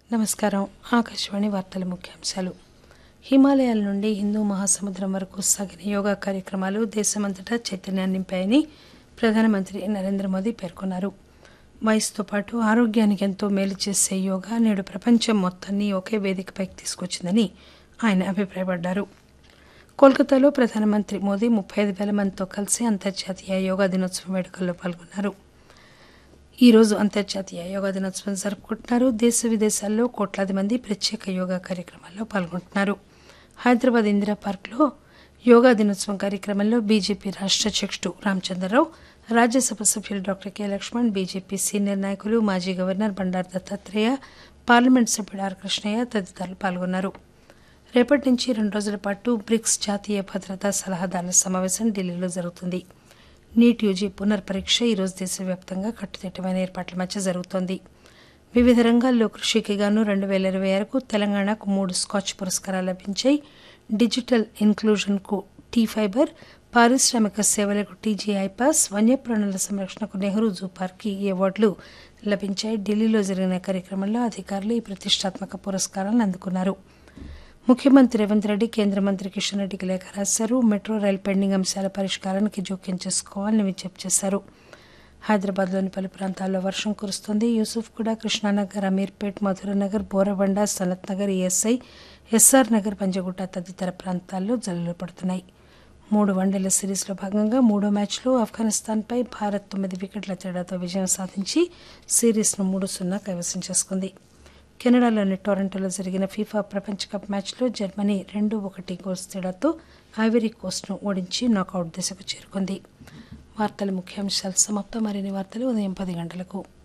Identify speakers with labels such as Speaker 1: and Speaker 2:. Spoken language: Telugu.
Speaker 1: నమస్కారం ఆకాశవాణి వార్తల ముఖ్యాంశాలు హిమాలయాల నుండి హిందూ మహాసముద్రం వరకు సాగిన యోగా కార్యక్రమాలు దేశమంతటా చైతన్యాన్ని నింపాయని ప్రధానమంత్రి నరేంద్ర మోదీ పేర్కొన్నారు వయసుతో పాటు ఆరోగ్యానికి ఎంతో మేలు చేసే యోగా నేడు ప్రపంచం మొత్తాన్ని ఒకే వేదికపైకి తీసుకొచ్చిందని ఆయన అభిప్రాయపడ్డారు కోల్కతాలో ప్రధానమంత్రి మోదీ ముప్పై ఐదు వేల మందితో కలిసి అంతర్జాతీయ యోగా దినోత్సవం వేడుకల్లో పాల్గొన్నారు ఈ రోజు అంతర్జాతీయ యోగా దినోత్సవం జరుపుకుంటున్నారు దేశ విదేశాల్లో కోట్లాది మంది ప్రత్యేక యోగా కార్యక్రమాల్లో పాల్గొంటున్నారు హైదరాబాద్ ఇందిరా పార్క్లో యోగా దినోత్సవం కార్యక్రమంలో బీజేపీ రాష్ట్ర అధ్యక్షుడు రామచంద్రరావు రాజ్యసభ సభ్యులు doctor K Laxman BJP senior నాయకులు మాజీ గవర్నర్ బండారు దత్తాత్రేయ పార్లమెంట్ సభ్యుడు ఆర్ కృష్ణయ్య తదితరులు పాల్గొన్నారు రేపటి నుంచి రెండు రోజుల పాటు బ్రిక్స్ జాతీయ భద్రతా సలహాదారుల సమావేశం ఢిల్లీలో జరుగుతుంది నీట్ యూజీ పునర్పరీక్ష ఈరోజు దేశవ్యాప్తంగా కట్టుదిట్టమైన ఏర్పాట్ల మధ్య జరుగుతోంది వివిధ రంగాల్లో కృషికి గాను రెండు వేల ఇరవై ఆరుకు తెలంగాణకు మూడు స్కాచ్ పురస్కారాలు లభించాయి డిజిటల్ ఇన్క్లూజన్కు టీ ఫైబర్ పారిశ్రామిక సేవలకు టీజీ ఐపాస్ వన్యప్రాణుల సంరక్షణకు నెహ్రూ జూ పార్క్కి ఈ అవార్డులు లభించాయి ఢిల్లీలో జరిగిన కార్యక్రమంలో అధికారులు ఈ ప్రతిష్టాత్మక పురస్కారాలను అందుకున్నారు ముఖ్యమంత్రి రేవంత్ రెడ్డి కేంద్ర మంత్రి కిషన్ రెడ్డికి లేఖ రాశారు మెట్రో రైలు పెండింగ్ అంశాల పరిష్కారానికి జోక్యం చేసుకోవాలని విజ్ఞప్తి చేశారు హైదరాబాద్లోని పలు ప్రాంతాల్లో వర్షం కురుస్తోంది యూసుఫ్ కూడా కృష్ణానగర్ అమీర్పేట్ మధురనగర్ బోరబండ సనత్ నగర్ ఈఎస్ఐ ఎస్ఆర్ నగర్ పంజగుట్ట తదితర ప్రాంతాల్లో జల్లులు పడుతున్నాయి మూడు వన్డేల సిరీస్లో భాగంగా మూడో మ్యాచ్లో ఆఫ్ఘనిస్తాన్పై భారత్ తొమ్మిది వికెట్ల తేడాతో విజయం సాధించి సిరీస్ను మూడు సున్నా కైవసం చేసుకుంది కెనడాలోని టొరంటోలో జరిగిన ఫీఫా ప్రపంచ కప్ మ్యాచ్లో జర్మనీ రెండు ఒకటి గోల్స్ తేడాతో ఐవరీ కోస్ట్ను ఓడించి నాకౌట్ దశకు చేరుకుంది వార్తల ముఖ్యాంశాలు సమాప్తం మరిన్ని వార్తలు ఉదయం పది గంటలకు